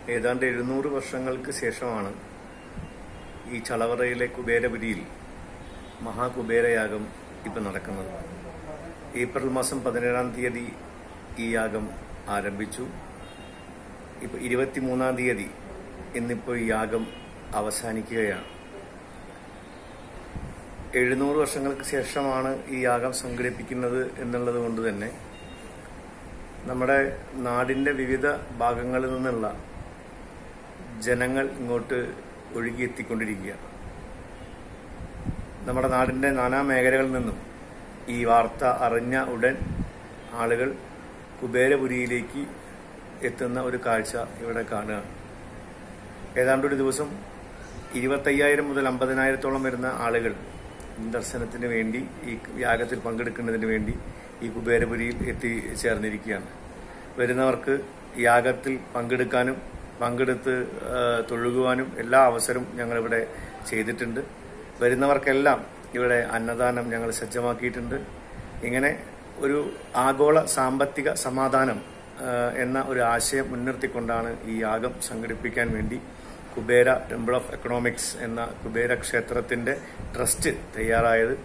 ഏതാണ്ട് എഴുന്നൂറ് വർഷങ്ങൾക്ക് ശേഷമാണ് ഈ ചളവറയിലെ കുബേരപുരിയിൽ മഹാകുബേരയാഗം ഇപ്പം നടക്കുന്നത് ഏപ്രിൽ മാസം പതിനേഴാം തീയതി ഈ യാഗം ആരംഭിച്ചു ഇപ്പൊ ഇരുപത്തിമൂന്നാം തീയതി ഇന്നിപ്പോൾ ഈ യാഗം അവസാനിക്കുകയാണ് എഴുന്നൂറ് വർഷങ്ങൾക്ക് ശേഷമാണ് ഈ യാഗം സംഘടിപ്പിക്കുന്നത് എന്നുള്ളത് കൊണ്ട് തന്നെ നമ്മുടെ നാടിന്റെ വിവിധ ഭാഗങ്ങളിൽ നിന്നുള്ള ജനങ്ങൾ ഇങ്ങോട്ട് ഒഴുകിയെത്തിക്കൊണ്ടിരിക്കുകയാണ് നമ്മുടെ നാടിന്റെ നാനാ മേഖലകളിൽ നിന്നും ഈ വാർത്ത അറിഞ്ഞ ഉടൻ ആളുകൾ കുബേരപുരിയിലേക്ക് എത്തുന്ന ഒരു കാഴ്ച ഇവിടെ കാണുകയാണ് ഏതാണ്ട് ഒരു ദിവസം ഇരുപത്തയ്യായിരം മുതൽ അമ്പതിനായിരത്തോളം വരുന്ന ആളുകൾ ദർശനത്തിന് വേണ്ടി ഈ യാഗത്തിൽ പങ്കെടുക്കുന്നതിന് വേണ്ടി ഈ കുബേരപുരിയിൽ എത്തിച്ചേർന്നിരിക്കുകയാണ് വരുന്നവർക്ക് യാഗത്തിൽ പങ്കെടുക്കാനും പങ്കെടുത്ത് ആ, തൊഴുകുവാനും എല്ലാ അവസരവും ഞങ്ങളിവിടെ ചെയ്തിട്ടുണ്ട് വരുന്നവർക്കെല്ലാം ഇവിടെ അന്നദാനം ഞങ്ങൾ സജ്ജമാക്കിയിട്ടുണ്ട് ഇങ്ങനെ ഒരു ആഗോള സാമ്പത്തിക സമാധാനം ആ, എന്ന ഒരു ആശയം മുൻനിർത്തിക്കൊണ്ടാണ് ഈ യാഗം സംഘടിപ്പിക്കാൻ വേണ്ടി കുബേര ടെമ്പിൾ ഓഫ് എക്കണോമിക്സ് എന്ന കുബേര ക്ഷേത്രത്തിന്റെ ട്രസ്റ്റ് തയ്യാറായത്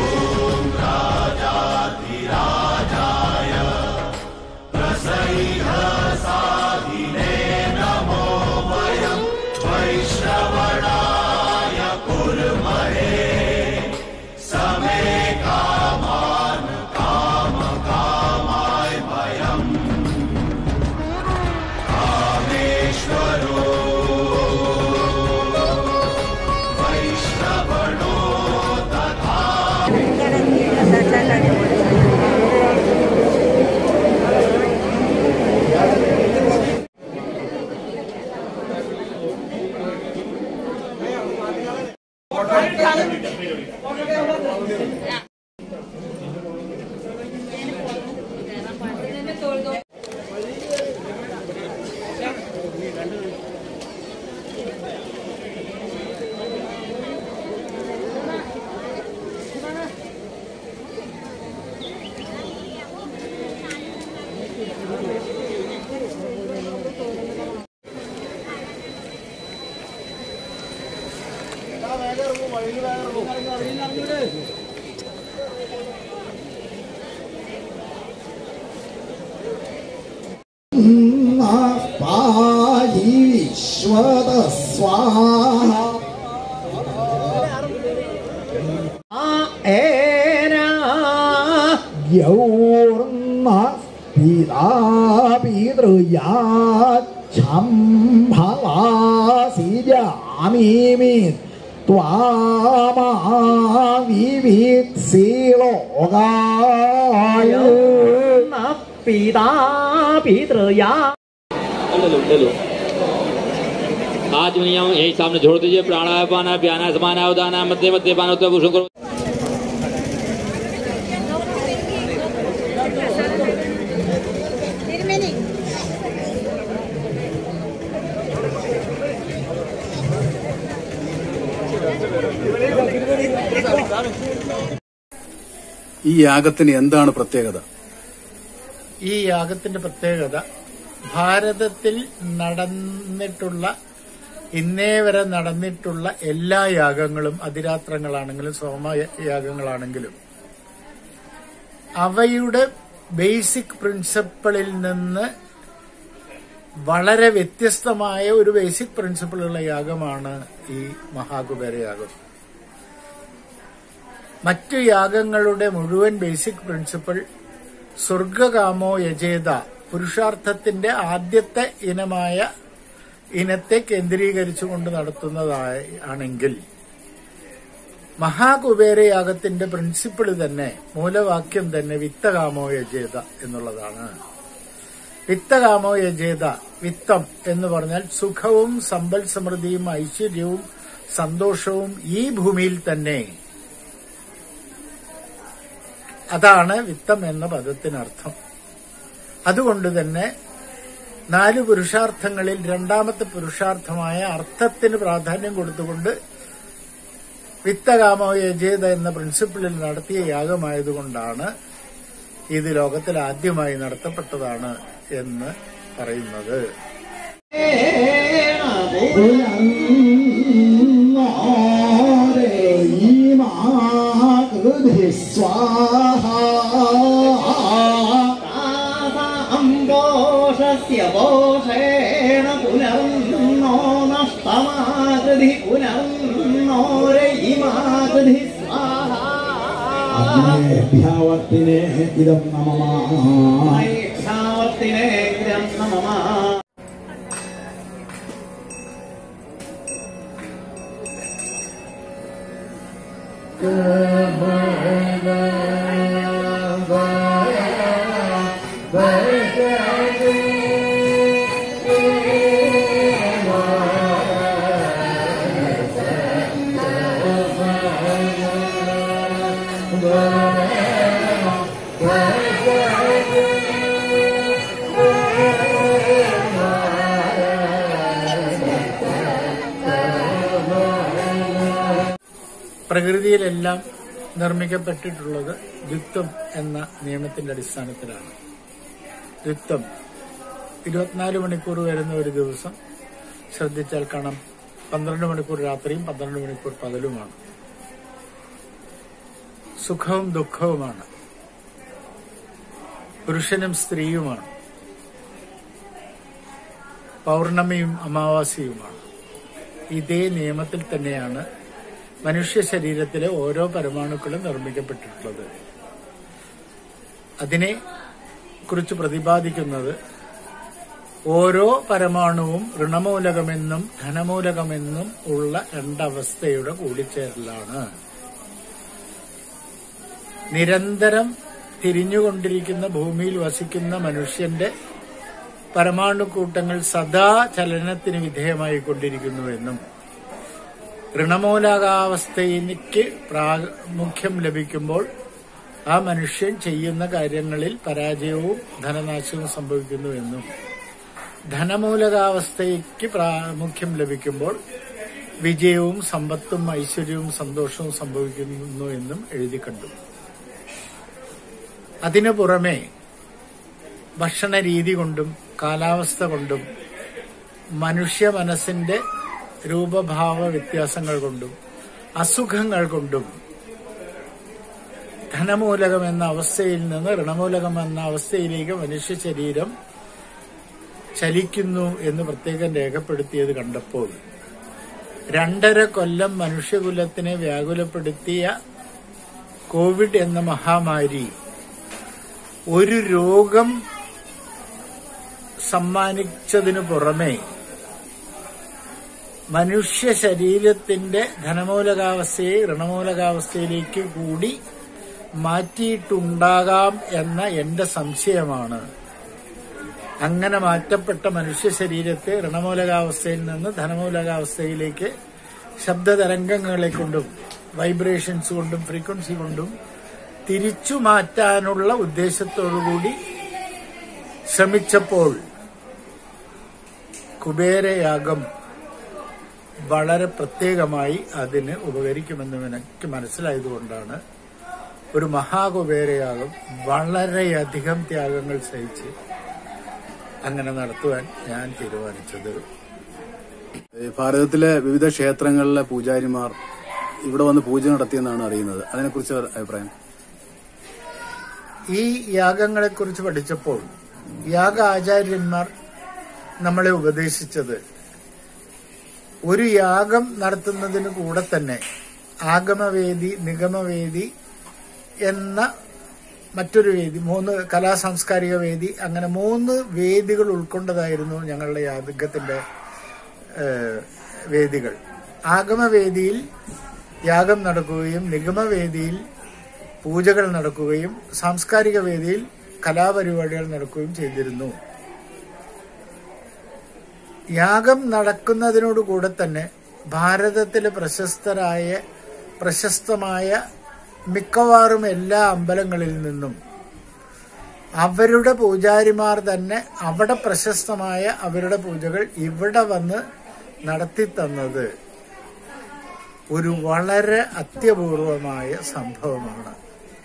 പാഹി വിശ്വത സ്വാഹ യൗർന്ന പിതാപിതൃയാച്ഛംഭലാസിജാമീമി ത്വാമാ വിവിത്സി ലോകായ पितापितृया चलो चलो हाथ दुनिया यही सामने छोड़ दीजिए प्राणायाम पाना प्याना समाना उदाना मध्य मध्य पाना उत्तर पुरुषों को തിരുമേനി ഈ യാഗത്തിന് എന്താണ് പ്രത്യേകത ഈ യാഗത്തിന്റെ പ്രത്യേകത ഭാരതത്തിൽ നടന്നിട്ടുള്ള ഇന്നേ വരെ നടന്നിട്ടുള്ള എല്ലാ യാഗങ്ങളും അതിരാത്രങ്ങളാണെങ്കിലും സോമയാഗങ്ങളാണെങ്കിലും അവയുടെ ബേസിക് പ്രിൻസിപ്പിളിൽ നിന്ന് വളരെ വ്യത്യസ്തമായ ഒരു ബേസിക് പ്രിൻസിപ്പിളുള്ള യാഗമാണ് ഈ മഹാകുബേര യാഗം മറ്റു യാഗങ്ങളുടെ മുഴുവൻ ബേസിക് പ്രിൻസിപ്പിൾ സ്വർഗകാമോ യജേത പുരുഷാർത്ഥത്തിന്റെ ആദ്യത്തെ ഇനമായ ഇനത്തെ കേന്ദ്രീകരിച്ചുകൊണ്ട് നടത്തുന്നതാണെങ്കിൽ മഹാകുബേരയാഗത്തിന്റെ പ്രിൻസിപ്പിൾ തന്നെ മൂലവാക്യം തന്നെ വിത്തകാമോ യജേത എന്നുള്ളതാണ് വിത്തകാമോ യജേത വിത്തം എന്ന് പറഞ്ഞാൽ സുഖവും സമ്പൽ സമൃദ്ധിയും ഐശ്വര്യവും സന്തോഷവും ഈ ഭൂമിയിൽ തന്നെ അതാണ് വിത്തം എന്ന പദത്തിനർത്ഥം അതുകൊണ്ട് തന്നെ നാല് പുരുഷാർത്ഥങ്ങളിൽ രണ്ടാമത്തെ പുരുഷാർത്ഥമായ അർത്ഥത്തിന് പ്രാധാന്യം കൊടുത്തുകൊണ്ട് വിത്തകാമോ യജേത എന്ന പ്രിൻസിപ്പിളിൽ നടത്തിയ യാഗമായതുകൊണ്ടാണ് ഇത് ലോകത്തിൽ ആദ്യമായി നടത്തപ്പെട്ടതാണ് എന്ന് പറയുന്നത് ഏ പുനർന്നോരൈമാകൃതി സ്വാഹ അംബോഷസ്യ പോഷേണ പുനർന്നോ നഷ്ടമാകൃതി പുനർന്നോരയിമാകൃതി സ്വാഹ അഗ്നേഭ്യാവർത്തിനെ ഇതം നമമാ ൈക്ഷാവർത്തിനേ നമ പ്രകൃതിയിലെല്ലാം നിർമ്മിക്കപ്പെട്ടിട്ടുള്ളത് ദ്വിത്വം എന്ന നിയമത്തിന്റെ അടിസ്ഥാനത്തിലാണ് ദ്വിത്വം ഇരുപത്തിനാല് മണിക്കൂർ വരുന്ന ഒരു ദിവസം ശ്രദ്ധിച്ചാൽ കാണാം പന്ത്രണ്ട് മണിക്കൂർ രാത്രിയും പന്ത്രണ്ട് മണിക്കൂർ പകലുമാണ് സുഖവും ദുഃഖവുമാണ് പുരുഷനും സ്ത്രീയുമാണ് പൗർണമിയും അമാവാസിയുമാണ് ഇതേ നിയമത്തിൽ തന്നെയാണ് മനുഷ്യ ശരീരത്തിലെ ഓരോ പരമാണുക്കളും നിർമ്മിക്കപ്പെട്ടിട്ടുള്ളത് അതിനെ കുറിച്ച് പ്രതിപാദിക്കുന്നത് ഓരോ പരമാണുവും ഋണമൂലകമെന്നും ധനമൂലകമെന്നും ഉള്ള രണ്ടവസ്ഥയുടെ കൂടിച്ചേരലാണ് നിരന്തരം തിരിഞ്ഞുകൊണ്ടിരിക്കുന്ന ഭൂമിയിൽ വസിക്കുന്ന മനുഷ്യന്റെ പരമാണുക്കൂട്ടങ്ങൾ സദാ ചലനത്തിന് വിധേയമായിക്കൊണ്ടിരിക്കുന്നുവെന്നും ഋണമൂലകാവസ്ഥയ്ക്ക് പ്രാമുഖ്യം ലഭിക്കുമ്പോൾ ആ മനുഷ്യൻ ചെയ്യുന്ന കാര്യങ്ങളിൽ പരാജയവും ധനനാശവും സംഭവിക്കുന്നുവെന്നും ധനമൂലകാവസ്ഥയ്ക്ക് പ്രാമുഖ്യം ലഭിക്കുമ്പോൾ വിജയവും സമ്പത്തും ഐശ്വര്യവും സന്തോഷവും സംഭവിക്കുന്നു എന്നും എഴുതി കണ്ടു അതിനു പുറമെ ഭക്ഷണ രീതി കൊണ്ടും കാലാവസ്ഥ കൊണ്ടും മനുഷ്യ മനസ്സിന്റെ രൂപഭാവ വ്യത്യാസങ്ങൾ കൊണ്ടും അസുഖങ്ങൾ കൊണ്ടും ധനമൂലകം എന്ന അവസ്ഥയിൽ നിന്ന് ഋണമൂലകം എന്ന അവസ്ഥയിലേക്ക് മനുഷ്യ ശരീരം ചലിക്കുന്നു എന്ന് പ്രത്യേകം രേഖപ്പെടുത്തിയത് കണ്ടപ്പോൾ രണ്ടര കൊല്ലം മനുഷ്യകുലത്തിനെ വ്യാകുലപ്പെടുത്തിയ കോവിഡ് എന്ന മഹാമാരി ഒരു രോഗം സമ്മാനിച്ചതിനു പുറമെ മനുഷ്യ ശരീരത്തിന്റെ ധനമൂലകാവസ്ഥയെ ഋണമൂലകാവസ്ഥയിലേക്ക് കൂടി മാറ്റിയിട്ടുണ്ടാകാം എന്ന എന്റെ സംശയമാണ് അങ്ങനെ മാറ്റപ്പെട്ട മനുഷ്യ ശരീരത്തെ ഋണമൂലകാവസ്ഥയിൽ നിന്ന് ധനമൂലകാവസ്ഥയിലേക്ക് ശബ്ദതരംഗങ്ങളെ കൊണ്ടും വൈബ്രേഷൻസ് കൊണ്ടും ഫ്രീക്വൻസി കൊണ്ടും തിരിച്ചു മാറ്റാനുള്ള ഉദ്ദേശത്തോടുകൂടി ശ്രമിച്ചപ്പോൾ കുബേരയാഗം വളരെ പ്രത്യേകമായി അതിന് ഉപകരിക്കുമെന്ന് എനിക്ക് മനസ്സിലായതുകൊണ്ടാണ് ഒരു മഹാകുബേരയാഗം വളരെയധികം ത്യാഗങ്ങൾ സഹിച്ച് അങ്ങനെ നടത്തുവാൻ ഞാൻ തീരുമാനിച്ചത് ഈ ഭാരതത്തിലെ വിവിധ ക്ഷേത്രങ്ങളിലെ പൂജാരിമാർ ഇവിടെ വന്ന് പൂജ നടത്തിയെന്നാണ് അറിയുന്നത് അതിനെക്കുറിച്ച് ഒരു അഭിപ്രായം ഈ യാഗങ്ങളെക്കുറിച്ച് പഠിച്ചപ്പോൾ യാഗ ആചാര്യന്മാർ നമ്മളെ ഉപദേശിച്ചത് ഒരു യാഗം നടത്തുന്നതിന് കൂടെ തന്നെ ആഗമവേദി നിഗമവേദി എന്ന മറ്റൊരു വേദി മൂന്ന് കലാ സാംസ്കാരിക വേദി അങ്ങനെ മൂന്ന് വേദികൾ ഉൾക്കൊണ്ടതായിരുന്നു ഞങ്ങളുടെ യാഗത്തിന്റെ ഏഹ്, വേദികൾ ആഗമവേദിയിൽ യാഗം നടക്കുകയും നിഗമവേദിയിൽ പൂജകൾ നടക്കുകയും സാംസ്കാരിക വേദിയിൽ കലാപരിപാടികൾ നടക്കുകയും ചെയ്തിരുന്നു യാഗം നടക്കുന്നതിനോടുകൂടെ തന്നെ ഭാരതത്തിലെ പ്രശസ്തരായ പ്രശസ്തമായ മിക്കവാറും എല്ലാ അമ്പലങ്ങളിൽ നിന്നും അവരുടെ പൂജാരിമാർ തന്നെ അവിടെ പ്രശസ്തമായ അവരുടെ പൂജകൾ ഇവിടെ വന്ന് നടത്തി തന്നത് ഒരു വളരെ അത്യപൂർവമായ സംഭവമാണ്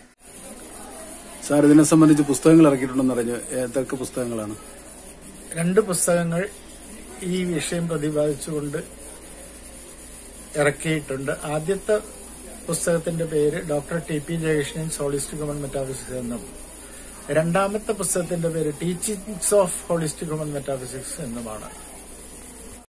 സാർ ഇതിനെ സംബന്ധിച്ച് പുസ്തകങ്ങൾ ഇറക്കിയിട്ടുണ്ടെന്ന് അറിഞ്ഞു ഏതൊക്കെ പുസ്തകങ്ങളാണ് രണ്ട് പുസ്തകങ്ങൾ ഈ വിഷയം പ്രതിപാദിച്ചുകൊണ്ട് ഇറക്കിയിട്ടുണ്ട് ആദ്യത്തെ പുസ്തകത്തിന്റെ പേര് doctor T P Jayakrishnan holistic human metaphysics എന്നും രണ്ടാമത്തെ പുസ്തകത്തിന്റെ പേര് teachings of holistic human metaphysics എന്നുമാണ്